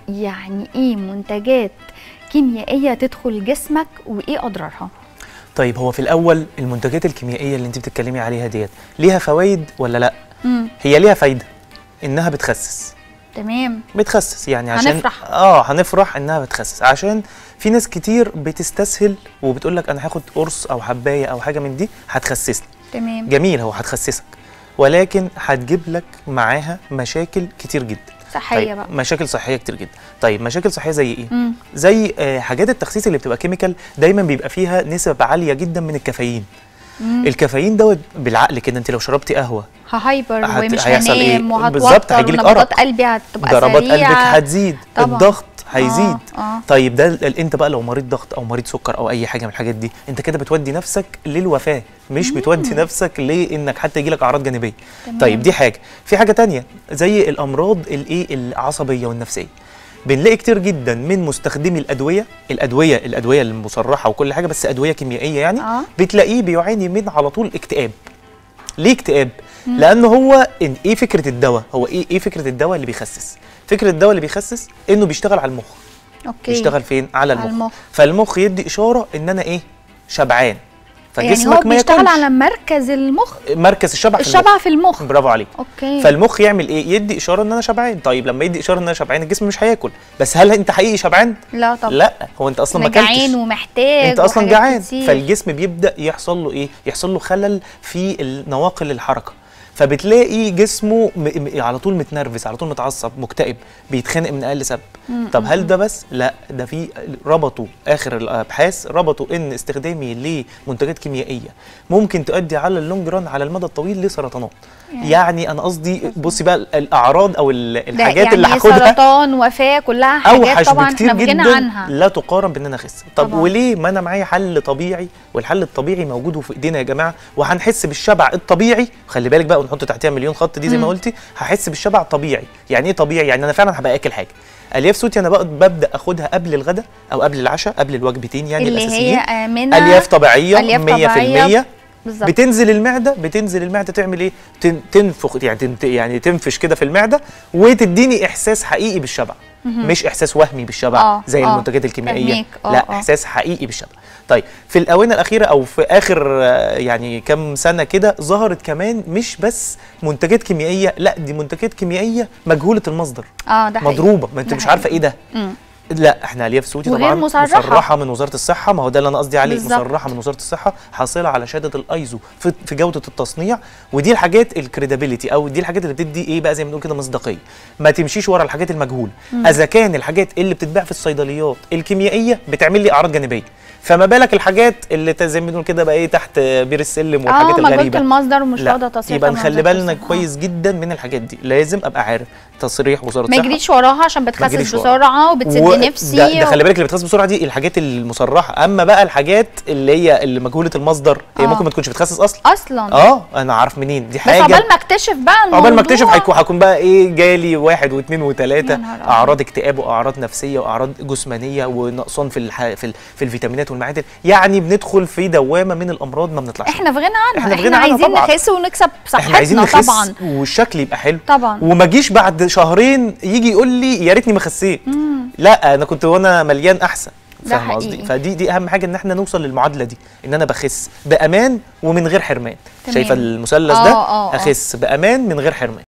يعني ايه منتجات كيميائيه تدخل جسمك وايه اضرارها طيب هو في الاول المنتجات الكيميائيه اللي انت بتتكلمي عليها ديت ليها فوائد ولا لا امم هي ليها فايده انها بتخسس تمام بتخسس يعني عشان هنفرح. اه هنفرح انها بتخسس عشان في ناس كتير بتستسهل وبتقول لك انا هاخد قرص او حبايه او حاجه من دي هتخسسني تمام جميل هو هتخسسك ولكن هتجيب لك معاها مشاكل كتير جدا صحيه طيب بقى مشاكل صحيه كتير جدا طيب مشاكل صحيه زي ايه امم زي آه، حاجات التخسيس اللي بتبقى كيميكال دايما بيبقى فيها نسب عاليه جدا من الكافيين مم. الكافيين دوت بالعقل كده انت لو شربتي قهوه ههايبر هت- ومش هيحصل إيه؟ هنام بالظبط، وهتوتر هيجيلك ونبضات أرق. قلبي هتبقى ضربات سريعة. قلبك هتزيد طبعاً. الضغط هيزيد آه. آه. طيب ده ال- انت بقى لو مريض ضغط او مريض سكر او اي حاجه من الحاجات دي انت كده بتودي نفسك للوفاه مش بتودي نفسك لانك حتى يجيلك اعراض جانبيه تمام. طيب دي حاجه في حاجه تانية زي الامراض الايه العصبيه والنفسيه بنلاقي كتير جدا من مستخدمي الادويه الادويه الادويه المصرحه وكل حاجه بس ادويه كيميائيه يعني آه. بتلاقيه بيعاني من على طول اكتئاب ليه اكتئاب لان هو إن ايه فكره الدواء هو ايه ايه فكره الدواء اللي بيخسس فكره الدواء اللي بيخسس انه بيشتغل على المخ اوكي بيشتغل فين على على المخ. المخ. فالمخ يدي اشاره ان انا ايه شبعان يعني هو فجسمك ما بيشتغل ياكلش على مركز المخ مركز الشبع في الشبع في المخ المخ. برافو عليك اوكي فالمخ يعمل ايه يدي اشاره ان انا شبعان طيب لما يدي اشاره ان انا شبعان الجسم مش هياكل بس هل انت حقيقي شبعان لا طبعا لا هو انت اصلا ما أنا جعان اكلتش ومحتاج انت اصلا وحاجات جعان كتير. فالجسم بيبدا يحصل له ايه يحصل له خلل في نواقل الحركه فبتلاقي جسمه م... م... على طول متنرفز على طول متعصب مكتئب بيتخانق من اقل سبب طب هل ده بس لا ده في ربطوا اخر الابحاث ربطوا ان استخدامي لمنتجات كيميائيه ممكن تؤدي على اللونج ران على المدى الطويل لسرطانات يعني- يعني انا قصدي بصي بقى الاعراض او ال- ده الحاجات يعني اللي هاخدها سرطان وفاه كلها حاجات اوحش طبعا بكتير احنا بغنى جدا عنها لا تقارن بان انا اخس طب طبعاً. وليه ما انا معايا حل طبيعي والحل الطبيعي موجود في ايدينا يا جماعه وهنحس بالشبع الطبيعي خلي بالك بقى ونحط تحتها مليون خط دي زي ما مم. قلتي هحس بالشبع طبيعي يعني ايه طبيعي يعني انا فعلا هبقى اكل حاجه الياف صوتي انا بقى ببدا اخدها قبل الغداء او قبل العشاء قبل الوجبتين يعني اللي الاساسيين هي امنه الياف طبيعيه 100% ألياف طبيعية. بالظبط بتنزل المعده بتنزل المعده تعمل ايه تن تنفخ يعني تن يعني تنفش كده في المعده وتديني احساس حقيقي بالشبع مش احساس وهمي بالشبع آه، زي آه، المنتجات الكيميائيه فهميك، آه، لا آه. احساس حقيقي بالشبع طيب في الاونه الاخيره او في اخر آه، يعني كام سنه كده ظهرت كمان مش بس منتجات كيميائيه لا دي منتجات كيميائيه مجهوله المصدر اه ده حقيقي. مضروبه ما انت ده مش عارفه حقيقي. ايه ده مم. لا احنا الياف صوتي وغير طبعا مصرحة. مصرحه من وزاره الصحه ما هو ده اللي انا قصدي عليه بالظبط. مصرحه من وزاره الصحه حاصله على شهاده الايزو في, في جوده التصنيع ودي الحاجات الكريديبيليتي او دي الحاجات اللي بتدي ايه بقى زي ما بنقول كده مصداقيه ما تمشيش ورا الحاجات المجهوله اذا كان الحاجات اللي بتتباع في الصيدليات الكيميائيه بتعمل لي اعراض جانبيه فما بالك الحاجات اللي ت- زي ما بنقول كده بقى ايه تحت بير السلم والحاجات اه مجهوله الغريبه المصدر ومش لا واخده تصريح يبقى من نخلي وزارة بالنا الصحة. كويس جدا من الحاجات دي لازم ابقى عارف تصريح وزاره ما الصحه يجريش وراها عشان ما بتخسس يجريش وراها. بسرعه وبتسد و- نفسي ده, ده خلي بالك اللي بتخسس بسرعه دي الحاجات المصرحه اما بقى الحاجات اللي هي اللي مجهوله المصدر هي آه. ممكن ما تكونش بتخسس اصلا اصلا اه انا عارف منين دي بس حاجه عقبال ما اكتشف بقى الموضوع عقبال ما اكتشف هيكون هيكون بقى ايه جالي واحد واثنين وثلاثه يا نهار أبيض. اعراض اكتئاب واعراض نفسيه واعراض جسمانيه ونقصان في الح... في, ال... في الفيتامينات والمعادن يعني بندخل في دوامه من الامراض ما بنطلعش احنا في غنى عنها إحنا في احنا, غنى عنها عايزين طبعاً. نخس ونكسب احنا عايزين صحتنا نخس طبعا والشكل يبقى حلو طبعا وما جيش بعد شهرين يجي يقول لي يا ريتني ما خسيت لا انا كنت وانا مليان احسن ده فاهم قصدي حقيقي. فدي دي اهم حاجه ان احنا نوصل للمعادله دي ان انا بخس بامان ومن غير حرمان تمام. شايفه المثلث آه، ده آه، آه. اخس بامان من غير حرمان